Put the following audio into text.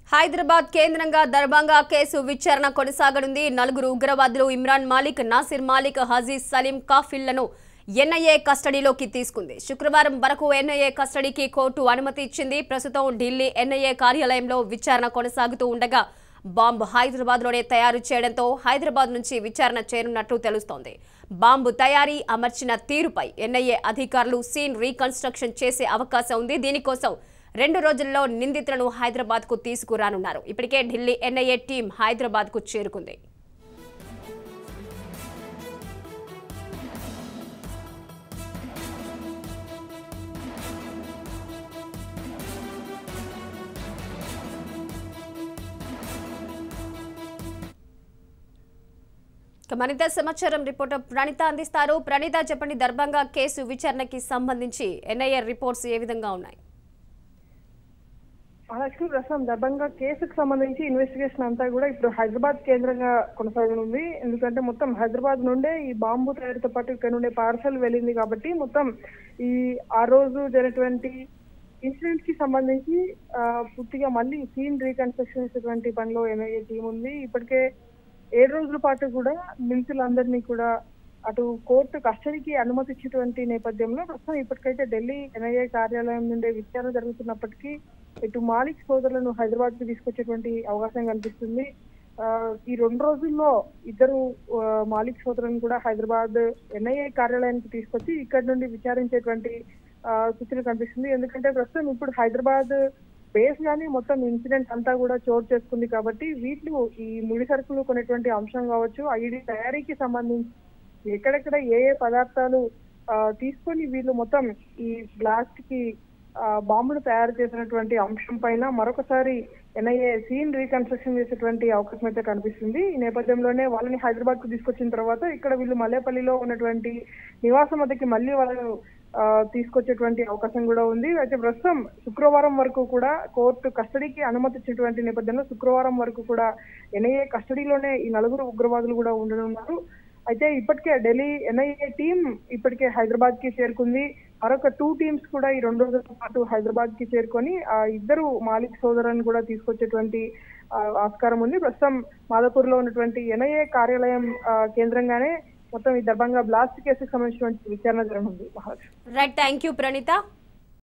హైదరాబాద్ కేంద్రంగా దర్భంగా కేసు విచారణ కొనసాగనుంది నలుగురు ఉగ్రవాదులు ఇమ్రాన్ మాలిక్ నాసిర్ మాలిక్ హజీజ్ సలీం కాఫిళ్లను ఎన్ఐఏ కస్టడీలోకి తీసుకుంది శుక్రవారం వరకు ఎన్ఐఏ కస్టడీకి కోర్టు అనుమతి ఇచ్చింది ప్రస్తుతం ఢిల్లీ ఎన్ఐఏ కార్యాలయంలో విచారణ కొనసాగుతూ ఉండగా బాంబు హైదరాబాద్లోనే తయారు చేయడంతో హైదరాబాద్ నుంచి విచారణ చేరున్నట్లు తెలుస్తోంది బాంబు తయారీ అమర్చిన తీరుపై ఎన్ఐఏ అధికారులు సీన్ రీకన్స్ట్రక్షన్ చేసే అవకాశం ఉంది దీనికోసం రెండు రోజుల్లో నిందితులను హైదరాబాద్కు తీసుకురానున్నారు ఇప్పటికే ఢిల్లీ ఎన్ఐఏ టీం హైదరాబాద్కు చేరుకుంది ఇక మరింత సమాచారం రిపోర్టర్ ప్రణీత అందిస్తారు ప్రణీత చెప్పండి దర్భంగా కేసు విచారణకి సంబంధించి ఎన్ఐఏ రిపోర్ట్స్ ఏ విధంగా ఉన్నాయి మహాలక్ష్మి ప్రస్తుతం దర్భంగా కేసుకు సంబంధించి ఇన్వెస్టిగేషన్ అంతా కూడా ఇప్పుడు హైదరాబాద్ కేంద్రంగా కొనసాగనుంది ఎందుకంటే మొత్తం హైదరాబాద్ నుండే ఈ బాంబు తయారీతో పాటు ఇక్కడ నుండే పార్సల్ వెళ్ళింది కాబట్టి మొత్తం ఈ ఆ రోజు జరిగినటువంటి ఇన్సిడెంట్ కి సంబంధించి ఆ, పూర్తిగా మళ్ళీ సీన్ రీకన్స్ట్రక్షన్ చేసేటువంటి పనిలో ఎన్ఐఏ టీం ఉంది ఇప్పటికే ఏడు రోజుల పాటు కూడా నిందితులందరినీ కూడా అటు కోర్టు కస్టడీకి అనుమతి ఇచ్చేటువంటి నేపథ్యంలో ప్రస్తుతం ఇప్పటికైతే ఢిల్లీ ఎన్ఐఏ కార్యాలయం నుండే విచారణ జరుగుతున్నప్పటికీ ఇటు మాలిక్ సోదరులను హైదరాబాద్ కి తీసుకొచ్చేటువంటి అవకాశం కనిపిస్తుంది ఆ, ఈ రెండు రోజుల్లో ఇద్దరు ఆ, మాలిక్ సోదరులను కూడా హైదరాబాద్ ఎన్ఐఏ కార్యాలయానికి తీసుకొచ్చి ఇక్కడ నుండి విచారించేటువంటి ఆ, సూచన కనిపిస్తుంది ఎందుకంటే ప్రస్తుతం ఇప్పుడు హైదరాబాద్ బేస్ గానీ మొత్తం ఇన్సిడెంట్ అంతా కూడా చోటు చేసుకుంది కాబట్టి వీటిలో ఈ ముడి సరుకులు కొనేటువంటి అంశం కావచ్చు ఐడి తయారీకి సంబంధించి ఎక్కడెక్కడ ఏ ఏ పదార్థాలు ఆ, తీసుకొని వీళ్ళు మొత్తం ఈ బ్లాస్ట్ కి ఆ, బాంబులు తయారు చేసినటువంటి అంశం పైన మరొకసారి ఎన్ఐఏ సీన్ రీకన్స్ట్రక్షన్ చేసేటువంటి అవకాశం అయితే కనిపిస్తుంది ఈ నేపథ్యంలోనే వాళ్ళని హైదరాబాద్ కు తీసుకొచ్చిన తర్వాత ఇక్కడ వీళ్ళు మల్లేపల్లిలో ఉన్నటువంటి నివాసం వద్దకి మళ్ళీ వాళ్ళను ఆ, తీసుకొచ్చేటువంటి అవకాశం కూడా ఉంది అయితే ప్రస్తుతం శుక్రవారం వరకు కూడా కోర్టు కస్టడీకి అనుమతి ఇచ్చినటువంటి నేపథ్యంలో శుక్రవారం వరకు కూడా ఎన్ఐఏ కస్టడీలోనే ఈ నలుగురు ఉగ్రవాదులు కూడా ఉండనున్నారు అయితే ఇప్పటికే ఢిల్లీ ఎన్ఐఏ టీం ఇప్పటికే హైదరాబాద్ కి చేరుకుంది మరొక టూ టీమ్స్ కూడా ఈ రెండు రోజుల పాటు హైదరాబాద్ కి చేరుకొని ఆ ఇద్దరు మాలిక్ సోదరులను కూడా తీసుకొచ్చేటువంటి ఆ, ఆస్కారం ఉంది ప్రస్తుతం మాదాపూర్ లో ఉన్నటువంటి ఎన్ఐఏ కార్యాలయం ఆ, కేంద్రంగానే మొత్తం ఈ దర్భంగా బ్లాస్ట్ కేసుకు సంబంధించినటువంటి విచారణ జరగనుంది Mahalakshmi right thank you Praneetha